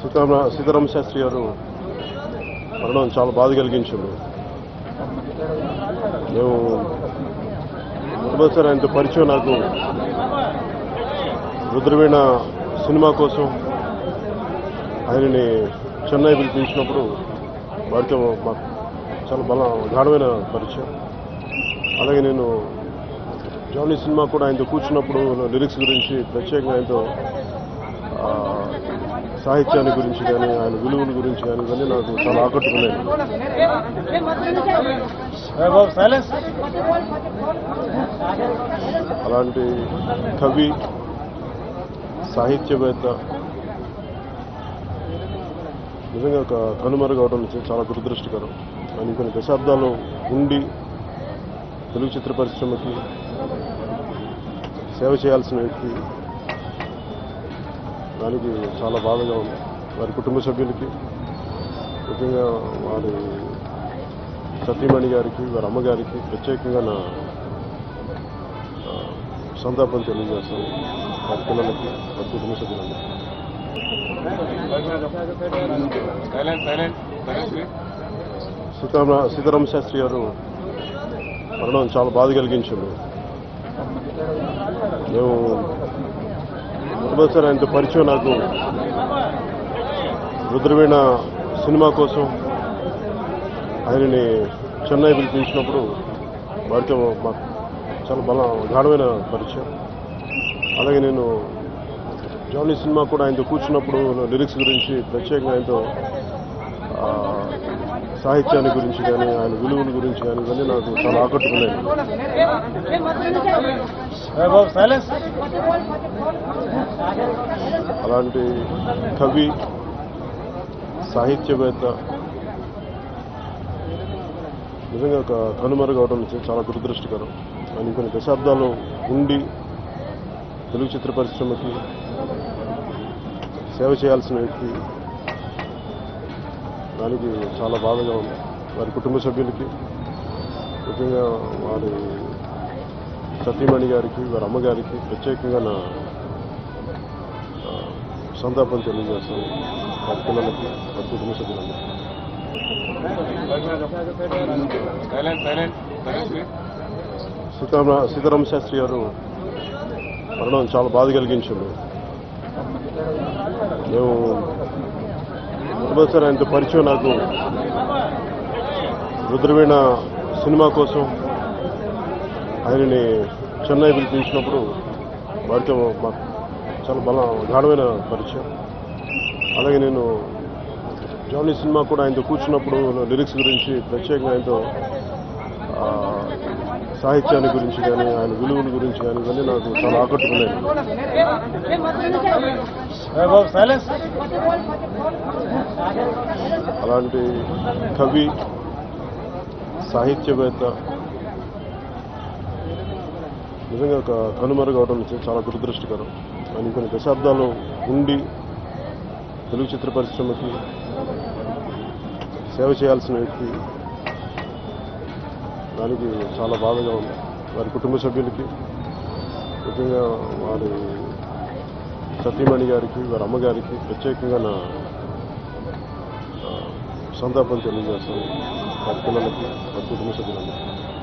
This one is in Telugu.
సీతారామ సీతారామ శాస్త్రి గారు మరణం చాలా బాధ కలిగించింది మేము మొదటిసారి ఆయనతో పరిచయం నాకు రుద్రవీణ సినిమా కోసం ఆయనని చెన్నై పిలిపించినప్పుడు వారితో మాకు చాలా బల గాఢమైన పరిచయం అలాగే నేను జానీ సినిమా కూడా ఆయనతో కూర్చున్నప్పుడు లిరిక్స్ గురించి ప్రత్యేకంగా ఆయనతో ఆ, సాహిత్యాన్ని గురించి కానీ ఆయన విలువల గురించి కానీ ఇవన్నీ నాకు చాలా ఆకట్టుకున్నాయి అలాంటి కవి సాహిత్యవేత్త నిజంగా ఒక కనుమరుగవడం నిజంగా చాలా దురదృష్టకరం ఆయన కొన్ని దశాబ్దాలు ఉండి తెలుగు చిత్ర పరిశ్రమకి సేవ చేయాల్సిన వ్యక్తి దానికి చాలా బాధగా ఉంది వారి కుటుంబ సభ్యులకి ముఖ్యంగా వారి సతీమణి గారికి వారి అమ్మగారికి ప్రత్యేకంగా నా ఆ, సంతాపం తెలియజేస్తాను వారి పిల్లలకి వారి కుటుంబ సభ్యులందరికీ silent silent silent Sitarama Sitarama Sastri గారు మరణం చాలా బాధ కలిగించింది మేము మొదటిసారి ఆయనతో పరిచయం నాకు రుద్రవీణ సినిమా కోసం ఆయనని చెన్నై పిలిపించినప్పుడు వారితో మాకు చాలా బల గాఢమైన పరిచయం అలాగే నేను జానీ సినిమా కూడా ఆయనతో కూర్చున్నప్పుడు లిరిక్స్ గురించి ప్రత్యేకంగా ఆయనతో ఆ, సాహిత్యాన్ని గురించి కానీ ఆయన విలువల గురించి కానీ ఇవన్నీ నాకు చాలా ఆకట్టుకున్నాయి సైలెన్స్ అలాంటి కవి సాహిత్యవేత్త నిజంగా ఒక కనుమరుగవడం నిజంగా చాలా దురదృష్టకరం ఆయన కొన్ని దశాబ్దాలు ఉండి తెలుగు చిత్ర పరిశ్రమకి సేవ చేయాల్సిన వ్యక్తి దానికి చాలా బాధగా ఉంది వారి కుటుంబ సభ్యులకి ముఖ్యంగా వారి సతీమణి గారికి వారి అమ్మగారికి ప్రత్యేకంగా నా ఆ, సంతాపం తెలియజేస్తాను వారి పిల్లలకి వారి కుటుంబ సభ్యులందరికీ silent silent silent Sitarama Sitarama Sastri గారు మరణం చాలా బాధ కలిగించింది మేము మొదటిసారి ఆయనతో పరిచయం నాకు రుద్రవీణ సినిమా కోసం ఆయనని చెన్నై పిలిపించినప్పుడు వారితో మాకు చాలా బల గాఢమైన పరిచయం అలాగే నేను జానీ సినిమా కూడా ఆయనతో కూర్చున్నప్పుడు లిరిక్స్ గురించి ప్రత్యేకంగా ఆయనతో ఆ, సాహిత్యాన్ని గురించి కానీ ఆయన విలువల గురించి కానీ ఇవన్నీ నాకు చాలా ఆకట్టుకున్నాయి సైలెన్స్ అలాంటి కవి సాహిత్యవేత్త నిజంగా ఒక కనుమరుగవడం నిజంగా చాలా దురదృష్టకరం ఆయన కొన్ని దశాబ్దాలు ఉండి తెలుగు చిత్ర పరిశ్రమకి సేవ చేయాల్సిన వ్యక్తి దానికి చాలా బాధగా ఉంది వారి కుటుంబ సభ్యులకి ముఖ్యంగా వారి సతీమణి గారికి వారి అమ్మగారికి ప్రత్యేకంగా నా ఆ, సంతాపం తెలియజేస్తాను వారి పిల్లలకి వారి కుటుంబ సభ్యులందరికీ